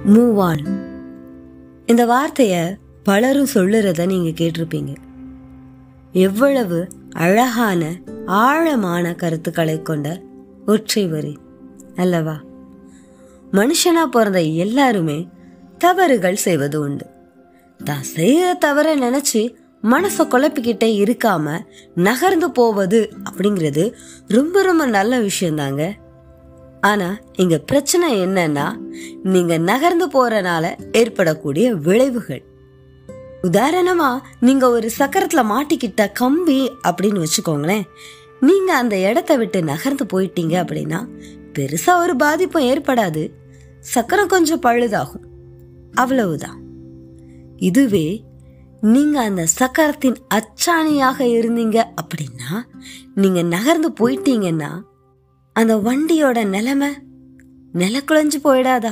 move on இந்த வார்த்தையை பலரும் சொல்லுறத நீங்க கேட்டிருப்பீங்க எவ்வளவு அழகான ஆழமான கருத்துக்களை கொண்ட ஒற்றை வரி அல்லவா மனுஷனா பிறந்த எல்லாருமே தவறுகள் செய்வது உண்டு தான் செய்ய தவற நினைச்சு மனசை குழப்பிக்கிட்டே இருக்காம நகர்ந்து போவது அப்படிங்கிறது ரொம்ப ரொம்ப நல்ல விஷயம்தாங்க ஆனா இங்க பிரச்சனை என்னன்னா நீங்க நகர்ந்து போறனால ஏற்படக்கூடிய விளைவுகள் உதாரணமா நீங்க ஒரு சக்கரத்துல மாட்டிக்கிட்ட கம்பி அப்படின்னு வச்சுக்கோங்களேன் நீங்க அந்த இடத்த விட்டு நகர்ந்து போயிட்டீங்க அப்படின்னா பெருசா ஒரு பாதிப்பும் ஏற்படாது சக்கரம் கொஞ்சம் பழுதாகும் அவ்வளவுதான் இதுவே நீங்க அந்த சக்கரத்தின் அச்சாணியாக இருந்தீங்க அப்படின்னா நீங்க நகர்ந்து போயிட்டீங்கன்னா அந்த வண்டியோட நிலைமை நிலக்குழஞ்சு போயிடாதா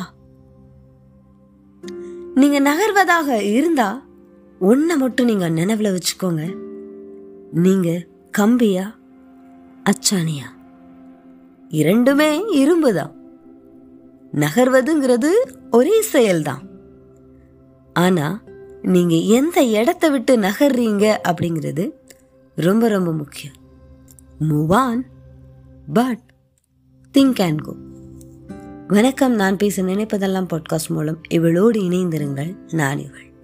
நீங்க நகர்வதாக இருந்தா ஒன்றை மட்டும் நீங்க நினைவுல வச்சுக்கோங்க நீங்க கம்பியா அச்சாணியா இரண்டுமே இரும்பு தான் நகர்வதுங்கிறது ஒரே செயல்தான் ஆனா நீங்க எந்த இடத்த விட்டு நகர்றீங்க அப்படிங்கிறது ரொம்ப ரொம்ப முக்கியம் move on but think and go வணக்கம் நான் பேச நினைப்பதெல்லாம் பாட்காஸ்ட் மூலம் இவளோடு இணைந்திருங்கள் நான் இவள்